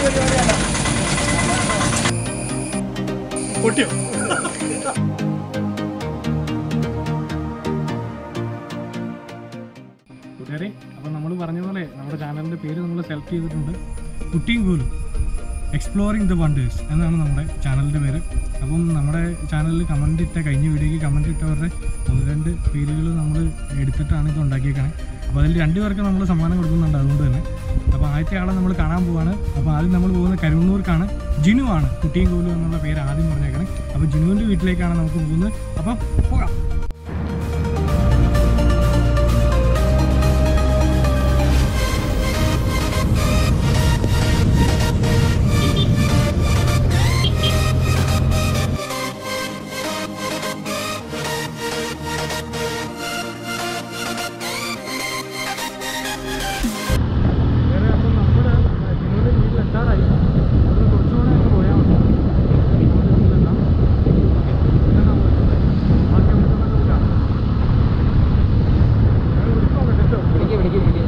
പരിപാടിയല്ല പൊട്ടിയോ കൂട്ടുകാരെ അപ്പം നമ്മൾ പറഞ്ഞ പോലെ നമ്മുടെ ചാനലിൻ്റെ പേര് നമ്മൾ സെലക്ട് ചെയ്തിട്ടുണ്ട് കുട്ടിയും കൂലും എക്സ്പ്ലോറിങ് ദ വണ്ടേഴ്സ് എന്നാണ് നമ്മുടെ ചാനലിൻ്റെ പേര് അപ്പം നമ്മുടെ ചാനലിൽ കമൻറ്റ് ഇട്ട കഴിഞ്ഞ വീഡിയോയ്ക്ക് കമൻറ്റ് ഇട്ടവരുടെ ഒന്ന് രണ്ട് പേരുകൾ നമ്മൾ എടുത്തിട്ടാണ് ഇത് ഉണ്ടാക്കിയേക്കണേ അപ്പോൾ അതിൽ രണ്ട് പേർക്ക് നമ്മൾ സമ്മാനം കൊടുക്കുന്നുണ്ട് അതുകൊണ്ട് തന്നെ അപ്പോൾ ആദ്യത്തെ ആളെ നമ്മൾ കാണാൻ പോവാണ് അപ്പോൾ ആദ്യം നമ്മൾ പോകുന്നത് കരുവണ്ണൂർക്കാണ് ജിനു ആണ് കുട്ടിയും കോലും എന്നുള്ള പേര് ആദ്യം പറഞ്ഞേക്കണേ അപ്പോൾ ജിനുവിൻ്റെ വീട്ടിലേക്കാണ് നമുക്ക് പോകുന്നത് അപ്പം പോകാം വേറെ അപ്പം നമ്മുടെ ജിനുവിൻ്റെ വീട്ടിലെത്താറായി അത് കുറച്ചുകൂടെ അങ്ങ് പോയാൽ മതി നമ്മുടെ വീട്ടിലെത്താം പിന്നെ നമ്മൾ ബാക്കി നമുക്ക് നോക്കാം ഞാൻ വിളിക്കാൻ പറ്റട്ടോ വിളിക്ക് വിളിക്ക് വിളിക്ക്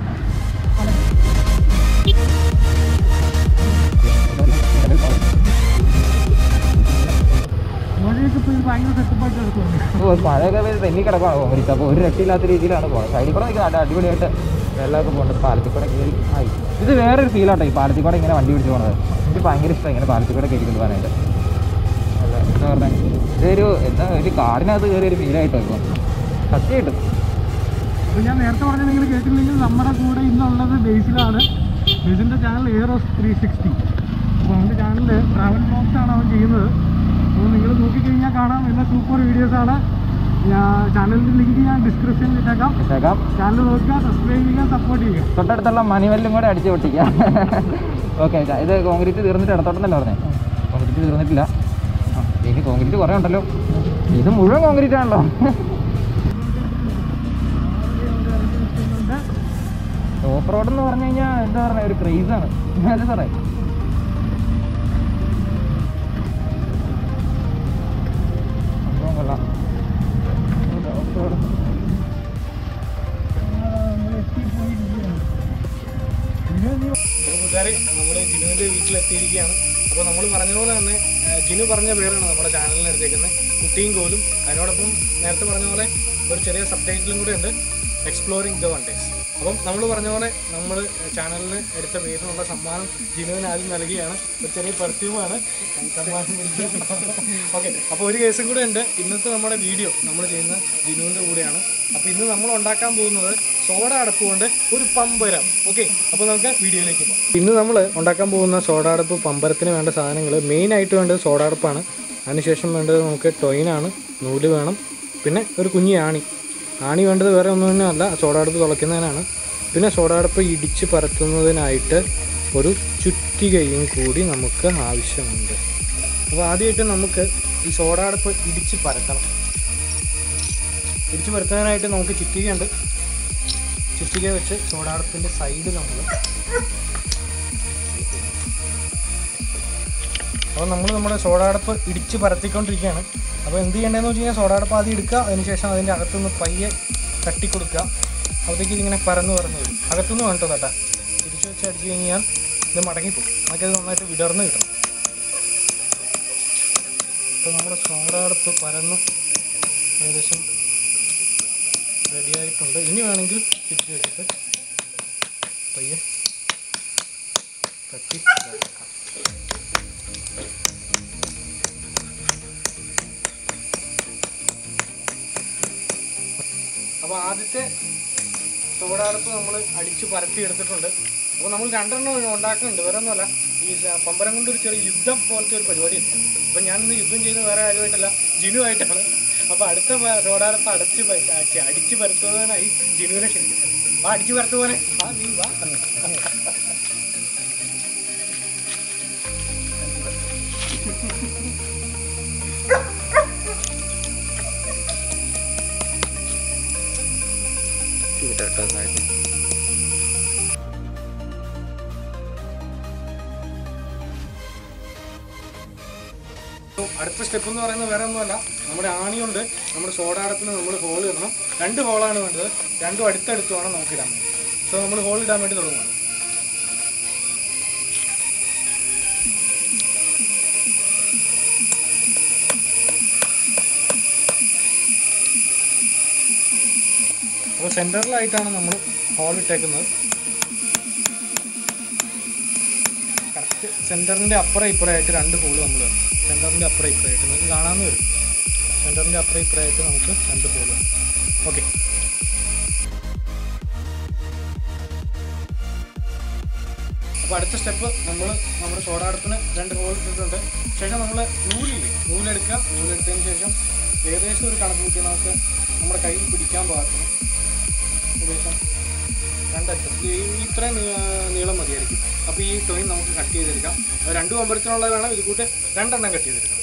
മഴയൊക്കെ ഇപ്പോൾ ഭയങ്കര സെറ്റപ്പായിട്ട് കിടക്കുന്നുണ്ട് ഓ മഴയൊക്കെ പെയ്ത് തെന്നി കിടക്കുകയാണ് കോമരിച്ച് അപ്പോൾ ഒരു രക്ഷയില്ലാത്ത രീതിയിലാണ് പോകുന്നത് സൈഡിൽ കൂടെ നിൽക്കുന്ന അടിപൊളിയായിട്ട് വെള്ളമൊക്കെ പോകുന്നുണ്ട് പാലത്തിൽ കൂടെ കയറി ആയി ഇത് വേറൊരു ഫീലാട്ടോ ഈ പാലത്തിൽ കൂടെ ഇങ്ങനെ വണ്ടി പിടിച്ച് പോകുന്നത് എനിക്ക് ഭയങ്കര ഇഷ്ടമാണ് ഇങ്ങനെ പാലത്തിൽ കൂടെ കയറി കൊണ്ടുപോകാനായിട്ട് അല്ല എന്താ പറഞ്ഞത് ഇതൊരു എന്താ ഒരു കാടിനകത്ത് കയറി ഒരു ഫീലായിട്ടോ ഇപ്പോൾ സത്യമായിട്ടും അപ്പോൾ ഞാൻ നേരത്തെ പറഞ്ഞ നിങ്ങൾ കേട്ടില്ലെങ്കിൽ നമ്മുടെ കൂടെ ഇന്നുള്ളത് ബേസിലാണ് ബേസിൻ്റെ ചാനൽ എയറോസ് ത്രീ സിക്സ്റ്റി അപ്പോൾ അവൻ്റെ ചാനലിൽ ട്രാവൽ ബ്ലോഗ്സ് ആണ് അവൻ ചെയ്യുന്നത് അപ്പോൾ നിങ്ങൾ നോക്കിക്കഴിഞ്ഞാൽ കാണാം എല്ലാ സൂപ്പർ വീഡിയോസാണ് ഞാൻ ചാനലിൻ്റെ ലിങ്ക് ഞാൻ ഡിസ്ക്രിപ്ഷനിൽ ഇട്ടേക്കാം ഇട്ടേക്കാം ചാനൽ നോക്കുക സബ്സ്ക്രൈബ് ചെയ്യുക സപ്പോർട്ട് ചെയ്യുക തൊട്ടടുത്തുള്ള മണിവല്ലും കൂടെ അടിച്ചു പൊട്ടിക്കാം ഓക്കെ ഇത് കോൺക്രീറ്റ് തീർന്നിട്ട് ഇടത്തോട്ടെന്നല്ലേ പറഞ്ഞേ കോൺക്രീറ്റ് തീർന്നിട്ടില്ല ആ ഇനി കോൺക്രീറ്റ് കുറേ ഉണ്ടല്ലോ ഇത് മുഴുവൻ കോൺക്രീറ്റ് ആണല്ലോ ഓഫ് റോഡ് എന്ന് പറഞ്ഞു കഴിഞ്ഞാൽ എന്താ പറയുക ഒരു ക്രേസാണ് അല്ലേ സാറേ സംഭവം കൊള്ളാം ഓഫ് റോഡ് കൂട്ടുകാരെ നമ്മൾ ജിനുവിൻ്റെ വീട്ടിലെത്തിയിരിക്കുകയാണ് അപ്പോൾ നമ്മൾ പറഞ്ഞതുപോലെ തന്നെ ആ, ജിനു പറഞ്ഞ പേരാണ് നമ്മുടെ ചാനലിന് എടുത്തേക്കുന്നത് കുട്ടിയും കോലും അതിനോടൊപ്പം നേരത്തെ പറഞ്ഞ പോലെ ഒരു ചെറിയ സബ് ടൈറ്റിലും കൂടെ ഉണ്ട് എക്സ്പ്ലോറിങ് ദ വണ്ടേഴ്സ് അപ്പം നമ്മൾ പറഞ്ഞ പോലെ നമ്മൾ ചാനലിന് എടുത്ത പേരിനുള്ള സമ്മാനം ജിനുവിന് ആദ്യം നൽകുകയാണ് ഒരു ചെറിയ പെർഫ്യൂമാണ് സമ്മാനം ഓക്കെ അപ്പോൾ ഒരു കേസും കൂടെ ഉണ്ട് ഇന്നത്തെ നമ്മുടെ വീഡിയോ നമ്മൾ ചെയ്യുന്ന ജിനുവിൻ്റെ കൂടെയാണ് അപ്പോൾ ഇന്ന് നമ്മൾ ഉണ്ടാക്കാൻ പോകുന്നത് സോഡ അടപ്പ് കൊണ്ട് ഒരു പമ്പരം ഓക്കെ അപ്പോൾ നമുക്ക് വീഡിയോയിലേക്ക് പോകാം ഇന്ന് നമ്മൾ ഉണ്ടാക്കാൻ പോകുന്ന സോഡ അടപ്പ് പമ്പരത്തിന് വേണ്ട സാധനങ്ങൾ മെയിൻ ആയിട്ട് വേണ്ടത് സോഡ അടപ്പാണ് അതിനുശേഷം വേണ്ടത് നമുക്ക് ടൊയിനാണ് നൂല് വേണം പിന്നെ ഒരു കുഞ്ഞി ആണി ആണി വേണ്ടത് വേറെ ഒന്നും തന്നെ അല്ല സോഡ അടുപ്പ് തുളയ്ക്കുന്നതിനാണ് പിന്നെ സോഡ അടുപ്പ് ഇടിച്ച് പരത്തുന്നതിനായിട്ട് ഒരു ചുറ്റികയും കൂടി നമുക്ക് ആവശ്യമുണ്ട് അപ്പോൾ ആദ്യമായിട്ട് നമുക്ക് ഈ സോഡ അടുപ്പ് ഇടിച്ച് പരത്തണം ഇടിച്ച് പരത്താനായിട്ട് നമുക്ക് ചുറ്റികയുണ്ട് ചുറ്റിക വെച്ച് സോഡ അടുപ്പിൻ്റെ സൈഡ് നമ്മൾ അപ്പോൾ നമ്മൾ നമ്മുടെ സോഡ അടുപ്പ് ഇടിച്ച് പരത്തിക്കൊണ്ടിരിക്കുകയാണ് അപ്പോൾ എന്ത് ചെയ്യേണ്ടതെന്ന് വെച്ച് കഴിഞ്ഞാൽ സോഡ അടുപ്പ് ആദ്യം എടുക്കുക അതിനുശേഷം അതിൻ്റെ അകത്തുനിന്ന് പയ്യെ തട്ടി കൊടുക്കുക അപ്പോഴത്തേക്ക് ഇതിങ്ങനെ പരന്ന് പരന്ന് വരും അകത്തുനിന്ന് വേണ്ടോ തട്ടാ തിരിച്ച് വെച്ച് അടിച്ച് കഴിഞ്ഞാൽ ഇത് മടങ്ങിപ്പോകും നമുക്കത് നന്നായിട്ട് വിടർന്ന് കിട്ടണം അപ്പോൾ നമ്മുടെ സോഡ അടുപ്പ് പരന്ന് ഏകദേശം റെഡിയായിട്ടുണ്ട് ഇനി വേണമെങ്കിൽ തിരിച്ച് വെച്ചിട്ട് പയ്യെ തട്ടി ഇതാക്കാം. അപ്പോൾ ആദ്യത്തെ സോഡാടപ്പ് നമ്മൾ അടിച്ച് പരത്തി എടുത്തിട്ടുണ്ട് അപ്പോൾ നമ്മൾ രണ്ടെണ്ണം ഉണ്ടാക്കുന്നുണ്ട് വേറെ ഒന്നുമല്ല ഈ സ- പമ്പരം കൊണ്ട് ഒരു ചെറിയ യുദ്ധം പോലത്തെ ഒരു പരിപാടിയുണ്ട് അപ്പോൾ ഞാനിന്ന് യുദ്ധം ചെയ്യുന്നത് വേറെ ആരുമായിട്ടല്ല ജിനുവായിട്ടാണ് അപ്പോൾ അടുത്ത പ- സോഡാടപ്പ് അടച്ച് പ- അടിച്ച് അടിച്ച് പരത്തുവാനായി ജിനുവിനെ ക്ഷണിക്കുന്നത് ആ അടിച്ച് പരത്തുവാനെ ആ നീ വാ അപ്പോൾ അടുത്ത സ്റ്റെപ്പ് എന്ന് പറയുന്നത് വേറെ ഒന്നുമല്ല നമ്മുടെ ആണിയുണ്ട് നമ്മുടെ സോഡ അടപ്പിന് നമ്മൾ ഹോൾ ഇടണം രണ്ട് ഹോളാണ് വേണ്ടത് രണ്ടും അടുത്തടുത്ത് വേണം നമുക്ക് ഇടാൻ വേണ്ടി സോ നമ്മൾ ഹോൾ ഇടാൻ വേണ്ടി തുടങ്ങുകയാണ് അപ്പോൾ സെൻറ്ററിലായിട്ടാണ് നമ്മൾ ഹോൾ ഇട്ടേക്കുന്നത് കറക്റ്റ് സെൻറ്ററിൻ്റെ അപ്പുറം ഇപ്പുറമായിട്ട് രണ്ട് ഹോൾ നമ്മൾ വേണം സെൻറ്ററിൻ്റെ അപ്പുറം ഇപ്പുറമായിട്ട് നിങ്ങൾക്ക് കാണാമെന്ന് വരും സെൻറ്ററിൻ്റെ അപ്പുറം ഇപ്പുറമായിട്ട് നമുക്ക് രണ്ട് ഹോൾ വേണം ഓക്കെ അപ്പോൾ അടുത്ത സ്റ്റെപ്പ് നമ്മൾ നമ്മുടെ സോഡ അടുപ്പിന് രണ്ട് ഹോൾ ഇട്ടിട്ടുണ്ട് ശേഷം നമ്മൾ നൂലില്ലേ നൂലെടുക്കുക നൂലെടുത്തതിന് ശേഷം ഏകദേശം ഒരു കണക്ക് കൂട്ടി നമുക്ക് നമ്മുടെ കയ്യിൽ പിടിക്കാൻ പാകത്തിന് ഏകദേശം രണ്ടറ്റം ഈ ഇത്രയും നീ- നീളം മതിയായിരിക്കും അപ്പോൾ ഈ ടോയിൻ നമുക്ക് കട്ട് ചെയ്തെടുക്കാം അത് രണ്ട് കൊമ്പരത്തിനുള്ള വേണം ഇത് കൂട്ട് രണ്ടെണ്ണം കട്ട് ചെയ്തെടുക്കണം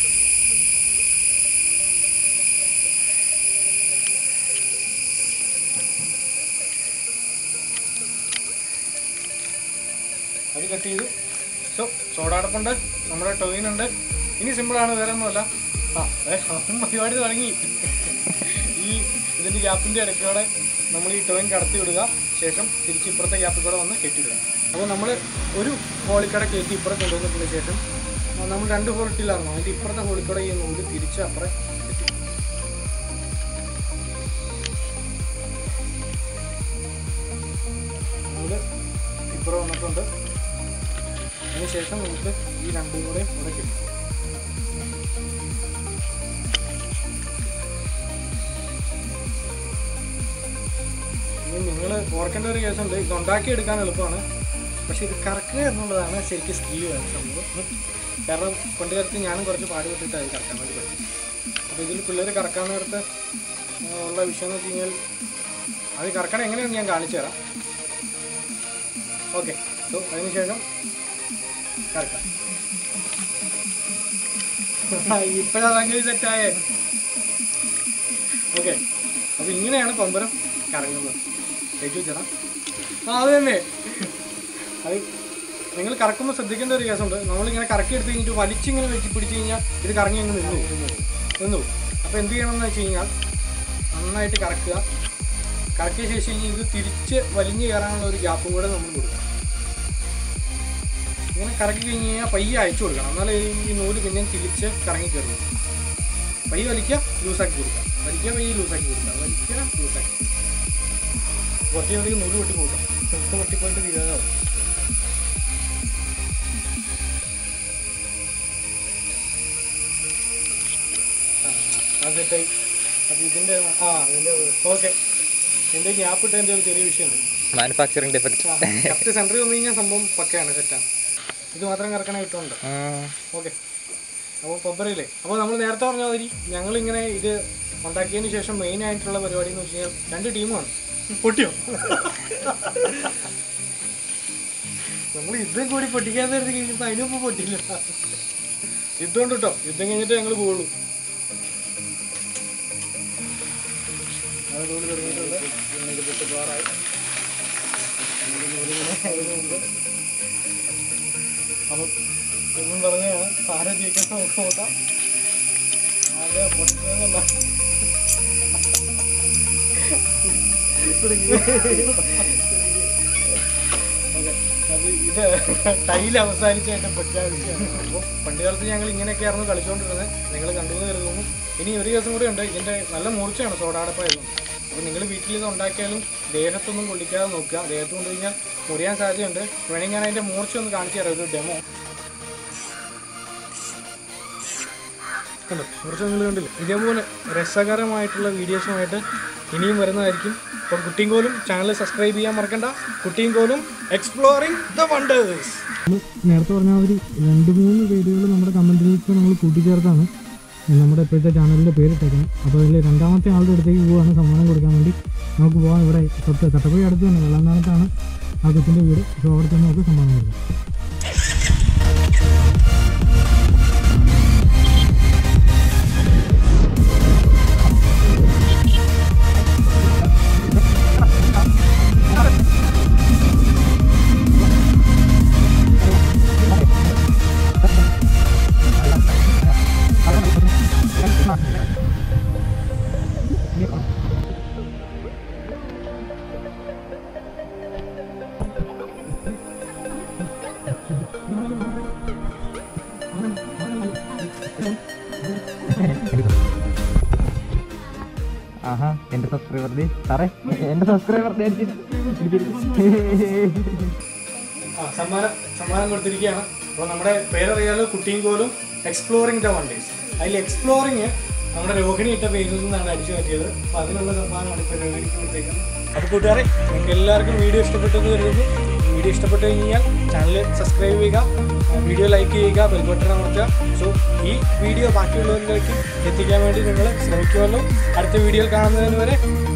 അത് കട്ട് ചെയ്തു സോ സോഡാടപ്പുണ്ട് നമ്മുടെ ടോയിൻ ഉണ്ട് ഇനി സിമ്പിളാണ് വേറെ ഒന്നുമല്ല ആ ഏ, അവൻ പരിപാടി തുടങ്ങി ഈ ഇതിൻ്റെ ഗ്യാപ്പിൻ്റെ ഇടയ്ക്കൂടെ നമ്മൾ ഈ ടോയിൻ കടത്തി വിടുക ശേഷം തിരിച്ച് ഇപ്പുറത്തെ ഗ്യാപ്പിൽ കൂടെ വന്ന് കെട്ടിയിടുക അപ്പോൾ നമ്മൾ ഒരു ഹോളിക്കട കയറ്റി ഇപ്പുറത്ത് കൊണ്ടുവന്നതിന് ശേഷം ആ, നമ്മൾ രണ്ട് ഹോളിട്ടില്ലായിരുന്നു അതിൻ്റെ ഇപ്പുറത്തെ ഹോളിക്കൂടെ ഈ നൂല് തിരിച്ച് അപ്പുറം കെട്ടി നൂല് ഇപ്പുറം വന്നിട്ടുണ്ട് അതിനുശേഷം നമുക്ക് ഈ രണ്ടും കൂടെ ഇവിടെ കിട്ടും ഇനി നിങ്ങൾ ഓർക്കേണ്ട ഒരു കേസുണ്ട് ഇത് ഉണ്ടാക്കിയെടുക്കാൻ എളുപ്പമാണ് പക്ഷേ ഇത് കറക്കുക എന്നുള്ളതാണ് ശരിക്കും സ്കില്ല് വേണം സംഭവം ഉം. കാരണം കൊണ്ട് ചേർത്ത് ഞാനും കുറച്ച് പാടുപെട്ടിട്ട് അത് കറക്കാൻ വേണ്ടി പറ്റും അപ്പോൾ ഇതിൽ പിള്ളേർ കറക്കാൻ നേരത്ത് ആ, ഉള്ള വിഷയം എന്ന് വെച്ച് കഴിഞ്ഞാൽ അത് കറക്കണം എങ്ങനെയാണെന്ന് ഞാൻ കാണിച്ചു തരാം ഓക്കെ സോ അതിനുശേഷം കറക്കാം ഇപ്പോഴാ സംഗതി സെറ്റായേ ഓക്കെ അപ്പൊ ഇങ്ങനെയാണ് പമ്പരം കറങ്ങുന്നത് കയറ്റി വെച്ചടാ ആ അത് തന്നെ അത് നിങ്ങൾ കറക്കുമ്പോൾ ശ്രദ്ധിക്കേണ്ട ഒരു കേസുണ്ട് നമ്മളിങ്ങനെ കറക്കി എടുത്ത് കഴിഞ്ഞിട്ട് വലിച്ചിങ്ങനെ വെച്ച് പിടിച്ച് കഴിഞ്ഞാൽ ഇത് കറങ്ങി അങ്ങ് നിന്നു പോകും. നിന്നു പോകും. അപ്പോൾ എന്ത് ചെയ്യണം എന്ന് വെച്ച് കഴിഞ്ഞാൽ നന്നായിട്ട് കറക്കുക കറക്കിയ ശേഷം ഇനി ഇത് തിരിച്ച് വലിഞ്ഞു കയറാനുള്ള ഒരു ഗ്യാപ്പും കൂടെ നമ്മൾ കൊടുക്കണം ഇങ്ങനെ കറക്കി കഴിഞ്ഞ് കഴിഞ്ഞാൽ പയ്യെ അയച്ചു കൊടുക്കണം എന്നാലേ ഈ നൂല് പിന്നെ തിരിച്ച് കറങ്ങി കയറും പയ്യെ വലിക്കുക ലൂസാക്കി കൊടുക്കുക വലിക്കുക പയ്യെ ലൂസാക്കി കൊടുക്കുക വലിക്കുക ലൂസാക്കി കുറച്ച് അധികം നൂല് പൊട്ടി കൊടുക്കാം ചെറുത്ത് പൊട്ടിപ്പോയിട്ട് തീരാതാവും ആ, അത് സെറ്റായി അപ്പോൾ ഇതിൻ്റെ ആ ഇതിൻ്റെ ഓക്കെ ഇതിൻ്റെ ഗ്യാപ്പ് ഇട്ടതിൻ്റെ ഒരു ചെറിയ വിഷയമുണ്ട് മാനുഫാക്ചറിങ് ഡിഫക്റ്റ് കറക്റ്റ് സെൻറ്ററിൽ വന്നു കഴിഞ്ഞാൽ സംഭവം പക്കയാണ് സെറ്റാണ് ഇത് മാത്രം കറക്കണ കിട്ടുന്നുണ്ട് ഓക്കെ അപ്പോൾ കൊಬ್ಬരയില്ലേ അപ്പോൾ നമ്മൾ നേരത്തെ പറഞ്ഞ മാതിരി ഞങ്ങളിങ്ങനെ ഇത് ഉണ്ടാക്കിയതിന് ശേഷം മെയിൻ ആയിട്ടുള്ള പരിപാടി എന്ന് വെച്ച് കഴിഞ്ഞാൽ രണ്ട് ടീമാണ് പൊട്ടിയോ നമ്മൾ യുദ്ധം കൂടി പൊട്ടിക്കാൻ നേരത്തെ കഴിഞ്ഞപ്പോൾ അതിന് മുമ്പ് പൊട്ടിയില്ല യുദ്ധം ഉണ്ട് കേട്ടോ യുദ്ധം കഴിഞ്ഞിട്ട് ഞങ്ങൾ പോവുള്ളൂ അതുകൊണ്ട് തുടങ്ങിയിട്ടുണ്ട് പിന്നെ ഇത് പൊട്ടി പോകാറായി അപ്പം എന്നും പറഞ്ഞാണ് ആരെ ജയിക്കുന്ന നമുക്ക് നോക്കാം ആകെ പൊട്ടുന്നതല്ല ഓക്കെ അത് ഇത് ടൈൽ അവസാനിച്ചായിട്ട് പ്രഖ്യാപിക്കുകയാണ് അപ്പോൾ പണ്ട് കാലത്ത് ഞങ്ങൾ ഇങ്ങനെയൊക്കെയായിരുന്നു കളിച്ചുകൊണ്ടിരുന്നത് നിങ്ങൾ കണ്ടു എന്ന് കരുതുന്നു ഇനി ഒരു ദിവസം കൂടെ ഉണ്ട് ഇതിൻ്റെ നല്ല മൂർച്ചയാണ് സോഡാടപ്പായിരുന്നു അപ്പോൾ നിങ്ങൾ വീട്ടിൽ ഇത് ഉണ്ടാക്കിയാലും ദേഹത്തൊന്നും കൊള്ളിക്കാതെ നോക്കുക ദേഹത്ത് കൊണ്ട് കഴിഞ്ഞാൽ മുറിയാൻ സാധ്യതയുണ്ട് വേണമെങ്കിൽ ഞാൻ അതിൻ്റെ മൂർച്ച ഒന്ന് കാണിച്ചു തരാം ഒരു ഡെമോ കണ്ടോ കുറച്ച് നിങ്ങൾ കണ്ടില്ല ഇതേപോലെ രസകരമായിട്ടുള്ള വീഡിയോസുമായിട്ട് ഇനിയും വരുന്നതായിരിക്കും അപ്പം കുട്ടിയും കോലും ചാനൽ സബ്സ്ക്രൈബ് ചെയ്യാൻ മറക്കണ്ട കുട്ടിയും കോലും എക്സ്പ്ലോറിംഗ് ദ വണ്ടേഴ്സ് നേരത്തെ പറഞ്ഞ ഒരു രണ്ട് മൂന്ന് പേരുകൾ നമ്മുടെ കമൻറ്റിലേക്ക് നമ്മൾ കൂട്ടിച്ചേർത്താണ് നമ്മുടെ ഇപ്പോഴത്തെ ചാനലിൻ്റെ പേരിട്ടേക്കുന്നത് അപ്പോൾ അതിൽ രണ്ടാമത്തെ ആളുടെ അടുത്തേക്ക് പോവുകയാണ് സമ്മാനം കൊടുക്കാൻ വേണ്ടി നമുക്ക് പോകാം ഇവിടെ തൊട്ട് തട്ടപ്പുഴ അടുത്ത് തന്നെ വെള്ളന്താനത്താണ് ആ കൊച്ചിൻ്റെ വീട് സോ അവിടെ തന്നെ നമുക്ക് സമ്മാനം കൊടുക്കാം ആഹാ എന്റെ സബ്സ്ക്രൈബർ സാറേ എന്റെ സബ്സ്ക്രൈബർ ആ സമ്മാനം സമ്മാനം കൊടുത്തിരിക്കുകയാണ് അപ്പോൾ നമ്മുടെ പേരറിയാലോ കുട്ടിയും കോലും എക്സ്പ്ലോറിംഗ് ദ വണ്ടേഴ്സ് അതിൽ എക്സ്പ്ലോറിങ് നമ്മുടെ രോഹിണി ഇട്ട പേരിൽ നിന്നാണ് അടിച്ചു പറ്റിയത് അപ്പോൾ അതിനുള്ള സമ്മാനമാണ് ഇപ്പോൾ രോഹിണിക്ക് കൊടുത്തേക്കുന്നത് അപ്പോൾ കൂട്ടുകാരെ നിങ്ങൾക്ക് എല്ലാവർക്കും വീഡിയോ ഇഷ്ടപ്പെട്ടെന്ന് കരുതുന്നു വീഡിയോ ഇഷ്ടപ്പെട്ടു കഴിഞ്ഞാൽ ചാനൽ സബ്സ്ക്രൈബ് ചെയ്യുക വീഡിയോ ലൈക്ക് ചെയ്യുക ബെൽ ബട്ടൺ അമർത്തുക സോ ഈ വീഡിയോ ബാക്കിയുള്ളവരിലേക്ക് എത്തിക്കാൻ വേണ്ടി നിങ്ങൾ ശ്രമിക്കുമല്ലോ അടുത്ത വീഡിയോയിൽ കാണുന്നതിന് വരെ